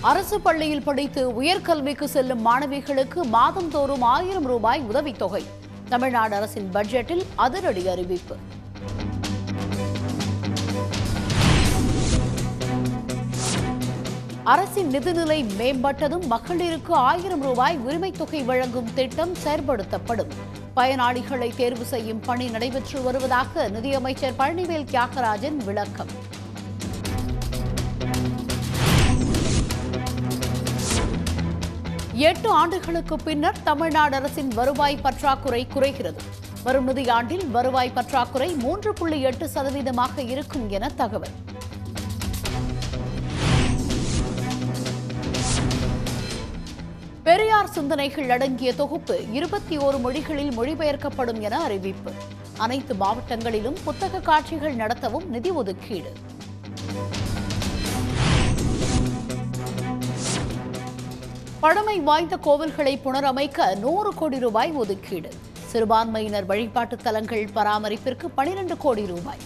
அரசு பள்ளியில் படித்து உயர்கல்விக்கு செல்லும் மாணவிகளுக்கு மாதந்தோறும் ஆயிரம் ரூபாய் உதவித்தொகை தமிழ்நாடு அரசின் பட்ஜெட்டில் அதிரடி அறிவிப்பு அரசின் நிதிநிலை மேம்பட்டதும் மகளிருக்கு ஆயிரம் ரூபாய் உரிமைத் தொகை வழங்கும் திட்டம் செயல்படுத்தப்படும் பயனாளிகளை தேர்வு செய்யும் பணி நடைபெற்று வருவதாக நிதியமைச்சர் பழனிவேல் தியாகராஜன் விளக்கம் எட்டு ஆண்டுகளுக்கு பின்னர் தமிழ்நாடு அரசின் வருவாய் பற்றாக்குறை குறைகிறது வரும் நிதியாண்டில் வருவாய் பற்றாக்குறை மூன்று புள்ளி எட்டு சதவீதமாக இருக்கும் என தகவல் பெரியார் சிந்தனைகள் அடங்கிய தொகுப்பு இருபத்தி ஓரு மொழிகளில் மொழிபெயர்க்கப்படும் என அறிவிப்பு அனைத்து மாவட்டங்களிலும் புத்தக காட்சிகள் நடத்தவும் நிதி ஒதுக்கீடு பழமை வாய்ந்த கோவில்களை புனரமைக்க நூறு கோடி ரூபாய் ஒதுக்கீடு சிறுபான்மையினர் வழிபாட்டு தலங்கள் பராமரிப்பிற்கு பனிரெண்டு கோடி ரூபாய்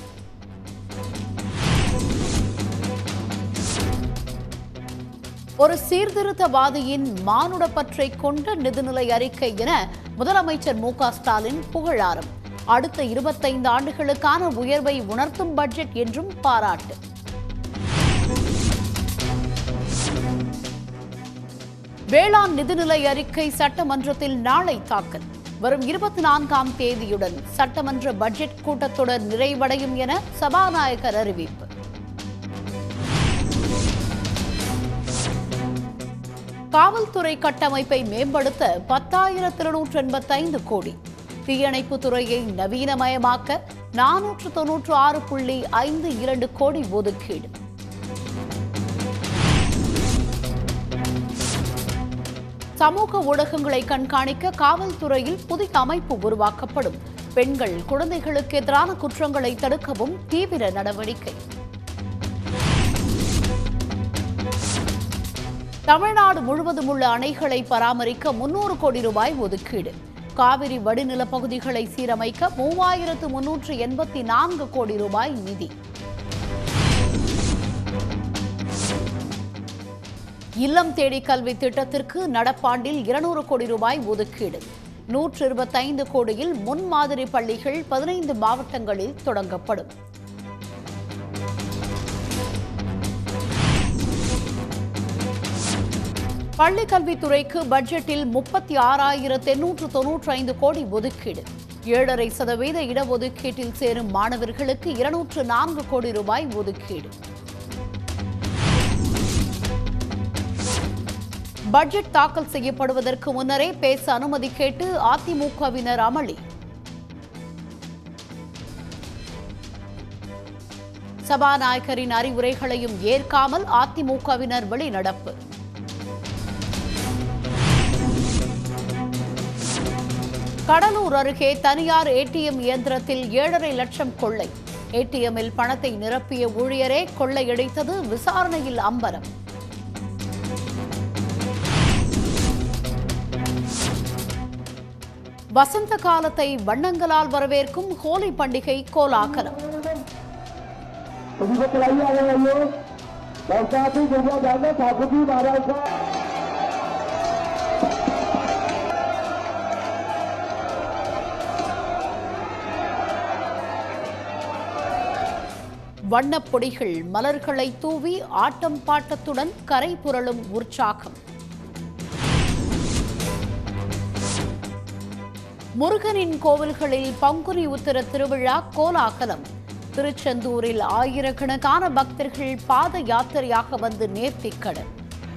ஒரு சீர்திருத்தவாதியின் மானுட பற்றை கொண்ட நிதிநிலை அறிக்கை என முதலமைச்சர் மு க ஸ்டாலின் புகழாரம் அடுத்த இருபத்தைந்து ஆண்டுகளுக்கான உயர்வை உணர்த்தும் பட்ஜெட் என்றும் பாராட்டு வேளாண் நிதிநிலை அறிக்கை சட்டமன்றத்தில் நாளை தாக்கல் வரும் இருபத்தி நான்காம் தேதியுடன் சட்டமன்ற பட்ஜெட் கூட்டத்தொடர் நிறைவடையும் என சபாநாயகர் அறிவிப்பு காவல்துறை கட்டமைப்பை மேம்படுத்த பத்தாயிரத்து இருநூற்று எண்பத்தைந்து கோடி தீயணைப்பு துறையை நவீனமயமாக்க நானூற்று தொன்னூற்று ஆறு புள்ளி ஐந்து இரண்டு கோடி ஒதுக்கீடு சமூக ஊடகங்களை கண்காணிக்க காவல்துறையில் புதிய அமைப்பு உருவாக்கப்படும் பெண்கள் குழந்தைகளுக்கு எதிரான குற்றங்களை தடுக்கவும் தீவிர நடவடிக்கை தமிழ்நாடு முழுவதும் உள்ள அணைகளை பராமரிக்க முன்னூறு கோடி ரூபாய் ஒதுக்கீடு காவிரி வடிநில பகுதிகளை சீரமைக்க மூவாயிரத்து முன்னூற்று எண்பத்தி நான்கு கோடி ரூபாய் நிதி இல்லம் தேடி கல்வி திட்டத்திற்கு நடப்பாண்டில் இருநூறு கோடி ரூபாய் ஒதுக்கீடு நூற்று இருபத்தைந்து கோடியில் முன்மாதிரி பள்ளிகள் பதினைந்து மாவட்டங்களில் தொடங்கப்படும் பள்ளி கல்வித்துறைக்கு பட்ஜெட்டில் முப்பத்தி ஆறாயிரத்து எண்ணூற்று தொன்னூற்றி ஐந்து கோடி ஒதுக்கீடு ஏழரை சதவீத இடஒதுக்கீட்டில் சேரும் மாணவர்களுக்கு இருநூற்று நான்கு கோடி ரூபாய் ஒதுக்கீடு பட்ஜெட் தாக்கல் செய்யப்படுவதற்கு முன்னரே பேச அனுமதி கேட்டு அதிமுகவினர் அமளி சபாநாயகரின் அறிவுரைகளையும் ஏற்காமல் அதிமுகவினர் வெளிநடப்பு கடலூர் அருகே தனியார் ஏடிஎம் இயந்திரத்தில் ஏழரை லட்சம் கொள்ளை ஏடிஎம்மில் பணத்தை நிரப்பிய ஊழியரே கொள்ளையடித்தது விசாரணையில் அம்பரம் வசந்த காலத்தை வண்ணங்களால் வரவேற்கும் ஹோலி பண்டிகை கோலாகலம் उनको चलाइए आगे आइए बरसाती दुर्गा जाना ठाकुर जी महाराज का வண்ணப் பொடிகள் மலர்களை தூவி ஆட்டம் பாட்டத்துடன் கரை புரளும் உற்சாகம் முருகனின் கோவில்களில் பங்குனி உத்திர திருவிழா கோலாகலம் திருச்செந்தூரில் ஆயிரக்கணக்கான பக்தர்கள் பாத யாத்திரையாக வந்து நேர்த்திக்கடன்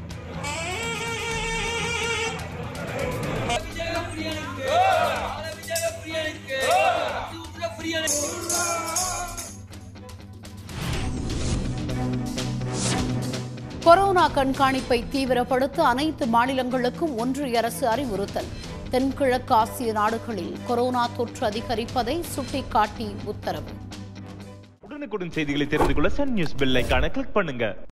கொரோனா கண்காணிப்பை தீவிரப்படுத்த அனைத்து மாநிலங்களுக்கும் ஒன்றிய அரசு அறிவுறுத்தல் தென்கிழக்கு ஆசிய நாடுகளில் கொரோனா தொற்று அதிகரிப்பதை சுட்டிக்காட்டி உத்தரவு உடனுக்குடன் செய்திகளை தெரிந்து கொள்ள சன் நியூஸ் பெல் ஐகானை கிளிக் பண்ணுங்க